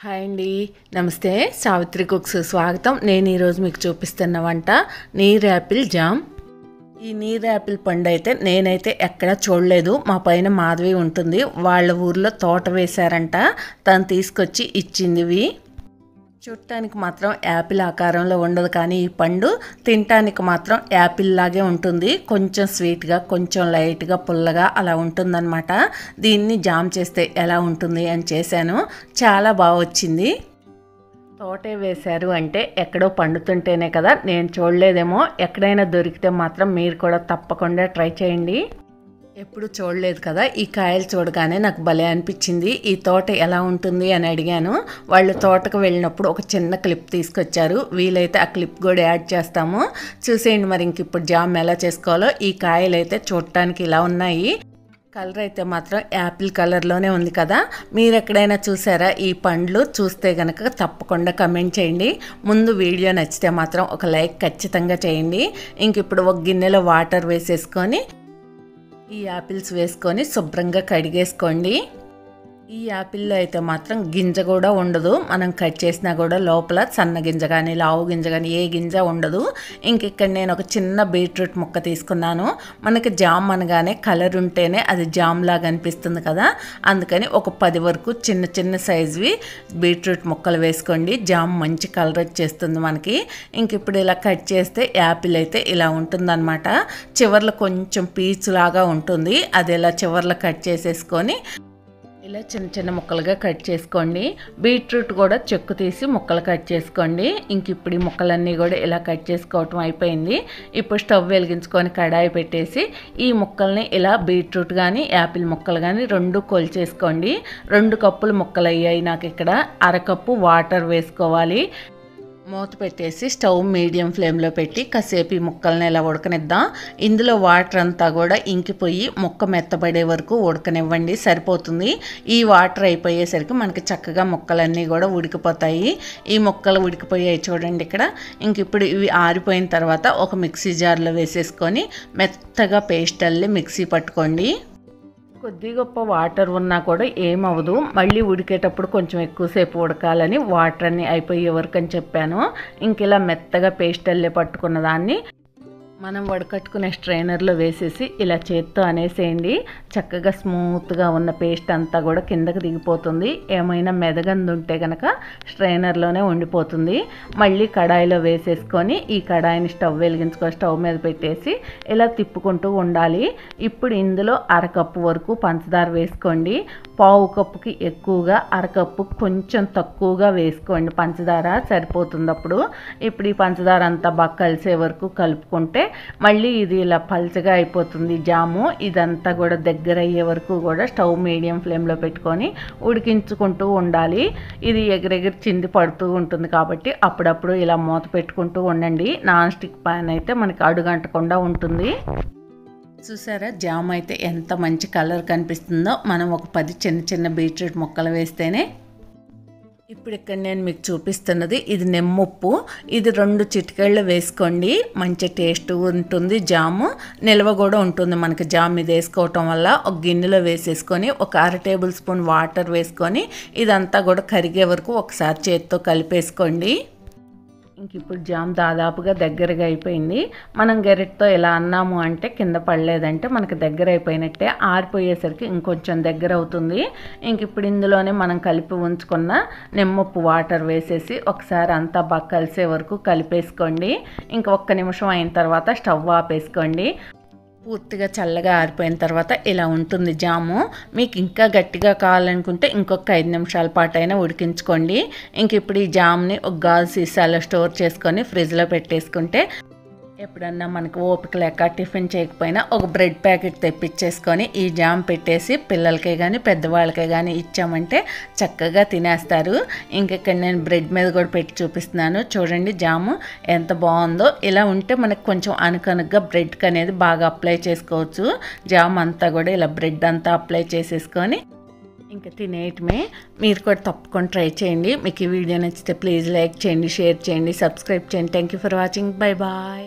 hi అండి నమస్తే Savitri cooks స్వాగతం నేను ఈరోజు మీకు చూపిస్తున్న వంట నీరు యాపిల్ జామ్ ఈ నీరు యాపిల్ పండు అయితే నేనైతే ఎక్కడా చూడలేదు మా పైన మాధవి ఉంటుంది వాళ్ళ ఊర్లో తోట వేశారంట తను తీసుకొచ్చి ఇచ్చింది ఇవి చూడటానికి మాత్రం యాపిల్ ఆకారంలో ఉండదు కానీ ఈ పండు తినటానికి మాత్రం యాపిల్ లాగే ఉంటుంది కొంచెం స్వీట్గా కొంచెం లైట్గా పుల్లగా అలా ఉంటుందన్నమాట దీన్ని జామ్ చేస్తే ఎలా ఉంటుంది అని చేశాను చాలా బాగా వచ్చింది తోటే వేశారు అంటే ఎక్కడో పండుతుంటేనే కదా నేను చూడలేదేమో ఎక్కడైనా దొరికితే మాత్రం మీరు కూడా తప్పకుండా ట్రై చేయండి ఎప్పుడు చూడలేదు కదా ఈ కాయలు చూడగానే నాకు భలే అనిపించింది ఈ తోట ఎలా ఉంటుంది అని అడిగాను వాళ్ళు తోటకు వెళ్ళినప్పుడు ఒక చిన్న క్లిప్ తీసుకొచ్చారు వీలైతే ఆ క్లిప్ కూడా యాడ్ చేస్తాము చూసేయండి మరి ఇంక ఇప్పుడు జామ్ ఎలా చేసుకోవాలో ఈ కాయలు అయితే చూడటానికి ఇలా ఉన్నాయి కలర్ అయితే మాత్రం యాపిల్ కలర్లోనే ఉంది కదా మీరు ఎక్కడైనా చూసారా ఈ పండ్లు చూస్తే కనుక తప్పకుండా కమెంట్ చేయండి ముందు వీడియో నచ్చితే మాత్రం ఒక లైక్ ఖచ్చితంగా చేయండి ఇంక ఇప్పుడు ఒక గిన్నెలో వాటర్ వేసేసుకొని ఈ యాపిల్స్ వేసుకొని శుభ్రంగా కడిగేసుకోండి ఈ యాపిల్లో అయితే మాత్రం గింజ కూడా ఉండదు మనం కట్ చేసినా కూడా లోపల సన్న గింజ కానీ లావు గింజ కానీ ఏ గింజ ఉండదు ఇంక ఇక్కడ నేను ఒక చిన్న బీట్రూట్ ముక్క తీసుకున్నాను మనకి జామ్ అనగానే కలర్ ఉంటేనే అది జామ్ లాగా అనిపిస్తుంది కదా అందుకని ఒక పది వరకు చిన్న చిన్న సైజువి బీట్రూట్ ముక్కలు వేసుకోండి జామ్ మంచి కలర్ వచ్చేస్తుంది మనకి ఇంక ఇప్పుడు ఇలా కట్ చేస్తే యాపిల్ అయితే ఇలా ఉంటుందన్నమాట చివర్లో కొంచెం పీచు లాగా ఉంటుంది అది ఇలా చివర్లో కట్ చేసేసుకొని ఇలా చిన్న చిన్న ముక్కలుగా కట్ చేసుకోండి బీట్రూట్ కూడా చెక్కు తీసి ముక్కలు కట్ చేసుకోండి ఇంక ఇప్పుడు ఈ ముక్కలన్నీ కూడా ఇలా కట్ చేసుకోవటం అయిపోయింది ఇప్పుడు స్టవ్ వెలిగించుకొని కడాయి పెట్టేసి ఈ ముక్కల్ని ఇలా బీట్రూట్ కానీ యాపిల్ ముక్కలు కానీ రెండు కొలిచేసుకోండి రెండు కప్పులు ముక్కలు అయ్యాయి నాకు ఇక్కడ అరకప్పు వాటర్ వేసుకోవాలి మూత పెట్టేసి స్టవ్ మీడియం ఫ్లేమ్లో పెట్టి కాసేపు ఈ ముక్కల్ని ఇలా ఉడకనిద్దాం ఇందులో వాటర్ అంతా కూడా ఇంకిపోయి ముక్క మెత్తబడే వరకు ఉడకనివ్వండి సరిపోతుంది ఈ వాటర్ అయిపోయేసరికి మనకి చక్కగా ముక్కలన్నీ కూడా ఉడికిపోతాయి ఈ ముక్కలు ఉడికిపోయాయి చూడండి ఇక్కడ ఇంక ఇప్పుడు ఇవి ఆరిపోయిన తర్వాత ఒక మిక్సీ జార్లో వేసేసుకొని మెత్తగా పేస్ట్ అల్లి మిక్సీ పట్టుకోండి కొద్ది గొప్ప వాటర్ ఉన్నా కూడా ఏమవదు మళ్ళీ ఉడికేటప్పుడు కొంచెం ఎక్కువసేపు ఉడకాలని వాటర్ అన్ని అయిపోయే వరకు అని చెప్పాను ఇంక ఇలా మెత్తగా పేస్ట్ అల్లే పట్టుకున్న దాన్ని మనం వడకట్టుకునే స్ట్రైనర్లో వేసేసి ఇలా చేత్తో అనేసేయండి చక్కగా స్మూత్గా ఉన్న పేస్ట్ అంతా కూడా కిందకి దిగిపోతుంది ఏమైనా మెదగంది ఉంటే కనుక స్ట్రైనర్లోనే ఉండిపోతుంది మళ్ళీ కడాయిలో వేసేసుకొని ఈ కడాయిని స్టవ్ వెలిగించుకొని స్టవ్ మీద పెట్టేసి ఇలా తిప్పుకుంటూ ఉండాలి ఇప్పుడు ఇందులో అరకప్పు వరకు పంచదార వేసుకోండి పావు కప్పుకి ఎక్కువగా అరకప్పు కొంచెం తక్కువగా వేసుకోండి పంచదార సరిపోతుంది అప్పుడు ఇప్పుడు ఈ పంచదార అంతా బాగా కలిసే వరకు కలుపుకుంటే మళ్ళీ ఇది ఇలా పల్చగా అయిపోతుంది జాము ఇదంతా కూడా దగ్గర అయ్యే వరకు కూడా స్టవ్ మీడియం ఫ్లేమ్లో పెట్టుకొని ఉడికించుకుంటూ ఉండాలి ఇది ఎగిరెగిరి చింది పడుతూ ఉంటుంది కాబట్టి అప్పుడప్పుడు ఇలా మూత పెట్టుకుంటూ ఉండండి నాన్ స్టిక్ పాన్ అయితే మనకి అడుగంటకుండా ఉంటుంది చూసారా జామ్ అయితే ఎంత మంచి కలర్ కనిపిస్తుందో మనం ఒక పది చిన్న చిన్న బీట్రూట్ ముక్కలు వేస్తేనే ఇప్పుడు ఇక్కడ నేను మీకు చూపిస్తున్నది ఇది నెమ్ముప్పు ఇది రెండు చిటికెళ్ళు వేసుకోండి మంచి టేస్ట్ ఉంటుంది జాము నిల్వ కూడా ఉంటుంది మనకి జామ్ ఇది వేసుకోవటం వల్ల ఒక గిన్నెలో వేసేసుకొని ఒక అర టేబుల్ స్పూన్ వాటర్ వేసుకొని ఇదంతా కూడా కరిగే వరకు ఒకసారి చేతితో కలిపేసుకోండి ఇంక ఇప్పుడు జామ్ దాదాపుగా దగ్గరగా అయిపోయింది మనం గెరెట్తో ఎలా అన్నాము అంటే కింద పడలేదంటే మనకి దగ్గర అయిపోయినట్టే ఆరిపోయేసరికి ఇంకొంచెం దగ్గర అవుతుంది ఇంక ఇప్పుడు ఇందులోనే మనం కలిపి ఉంచుకున్న నిమ్మప్పు వాటర్ వేసేసి ఒకసారి అంతా బాగా కలిసే వరకు కలిపేసుకోండి ఇంక ఒక్క నిమిషం అయిన తర్వాత స్టవ్ ఆపేసుకోండి పూర్తిగా చల్లగా ఆరిపోయిన తర్వాత ఇలా ఉంటుంది జాము మీకు ఇంకా గట్టిగా కావాలనుకుంటే ఇంకొక ఐదు నిమిషాల పాటు అయినా ఉడికించుకోండి ఇంక ఇప్పుడు ఈ జామ్ని ఒక గాజు సీసాలో స్టోర్ చేసుకొని ఫ్రిడ్జ్లో పెట్టేసుకుంటే ఎప్పుడన్నా మనకు ఓపిక లేక టిఫిన్ చేయకపోయినా ఒక బ్రెడ్ ప్యాకెట్ తెప్పించేసుకొని ఈ జామ్ పెట్టేసి పిల్లలకే కానీ పెద్దవాళ్ళకే కానీ ఇచ్చామంటే చక్కగా తినేస్తారు ఇంకెక్కడ నేను బ్రెడ్ మీద కూడా పెట్టి చూపిస్తున్నాను చూడండి జాము ఎంత బాగుందో ఇలా ఉంటే మనకు కొంచెం అనుకనుగ్గా బ్రెడ్కి అనేది బాగా అప్లై చేసుకోవచ్చు జామ్ అంతా కూడా ఇలా బ్రెడ్ అంతా అప్లై చేసేసుకొని ఇంకా తినేయటమే మీరు కూడా తప్పకుండా ట్రై చేయండి మీకు ఈ వీడియో నచ్చితే ప్లీజ్ లైక్ చేయండి షేర్ చేయండి సబ్స్క్రైబ్ చేయండి thank you for watching bye bye